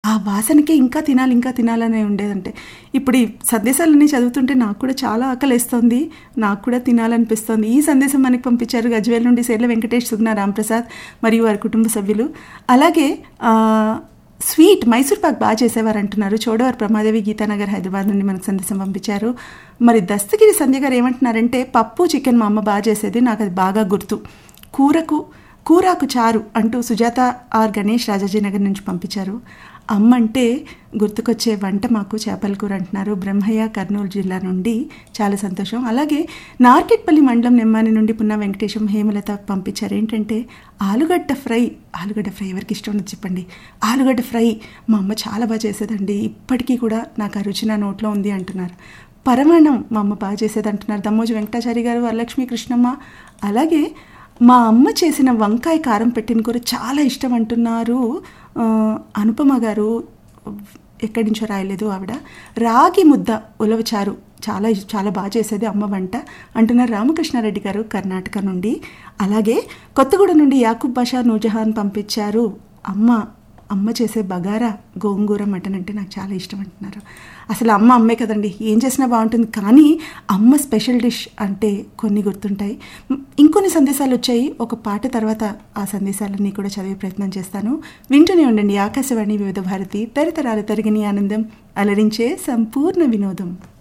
ఆ వాసనకే ఇంకా తినాలి ఇంకా తినాలనే ఉండేదంటే ఇప్పుడు ఈ సందేశాలన్నీ చదువుతుంటే నాకు కూడా చాలా ఆకలిస్తోంది నాకు కూడా తినాలనిపిస్తోంది ఈ సందేశం మనకి పంపించారు గజ్వేల్ నుండి సేర్ల వెంకటేష్ సుగ్న రాంప్రసాద్ మరియు వారి కుటుంబ సభ్యులు అలాగే ఆ, స్వీట్ మైసూర్ పాక్ బాగా చేసేవారు అంటున్నారు చోడవర్ ప్రమాదేవి గీతానగర్ హైదరాబాద్ నుండి మనకు సందేశం పంపించారు మరి దస్తగిరి సంధ్య గారు ఏమంటున్నారంటే పప్పు చికెన్ మా అమ్మ బాగా చేసేది నాకు అది బాగా గుర్తు కూరకు కూరాకు చారు అంటూ సుజాత ఆర్ గణేష్ రాజాజీనగర్ నుంచి పంపించారు అమ్మ అంటే గుర్తుకొచ్చే వంట మాకు చేపల కూర అంటున్నారు బ్రహ్మయ్య కర్నూలు జిల్లా నుండి చాలా సంతోషం అలాగే నార్కెట్పల్లి మండలం నెమ్మాని నుండి పున్నా వెంకటేశం హేమలత పంపించారు ఏంటంటే ఆలుగడ్డ ఫ్రై ఆలుగడ్డ ఫ్రై ఎవరికి ఇష్టం ఉన్నది చెప్పండి ఆలుగడ్డ ఫ్రై మా అమ్మ చాలా బాగా చేసేదండి ఇప్పటికీ కూడా నాకు ఆ రుచి నా నోట్లో ఉంది అంటున్నారు పరమాణం మా అమ్మ బాగా చేసేది అంటున్నారు దమ్మోజు వెంకటాచారి గారు వరలక్ష్మి కృష్ణమ్మ అలాగే మా అమ్మ చేసిన వంకాయ కారం పెట్టిన కూర చాలా ఇష్టం అంటున్నారు ఆ, అనుపమ గారు ఎక్కడి నుంచో రాయలేదు ఆవిడ రాగి ముద్ద ఉలవచారు చాలా ఇష్- చాలా బాగా చేసేది అమ్మ వంట అంటున్నారు రామకృష్ణారెడ్డి గారు కర్ణాటక నుండి అలాగే కొత్తగూడ నుండి యాకూబ్ బాషా నూజహాన్ పంపించారు అమ్మ అమ్మ చేసే బగారా గోంగూర మటన్ అంటే నాకు చాలా ఇష్టం అంటున్నారు అసలు అమ్మ అమ్మే కదండి ఏం చేసినా బాగుంటుంది కానీ అమ్మ స్పెషల్ డిష్ అంటే కొన్ని గుర్తుంటాయి మ్, ఇంకొన్ని సందేశాలు వచ్చాయి ఒక పాట తర్వాత ఆ సందేశాలన్నీ కూడా చదివే ప్రయత్నం చేస్తాను వింటూనే ఉండండి ఆకాశవాణి వివిధ భారతి తరతరాలు తరిగిని ఆనందం అలరించే సంపూర్ణ వినోదం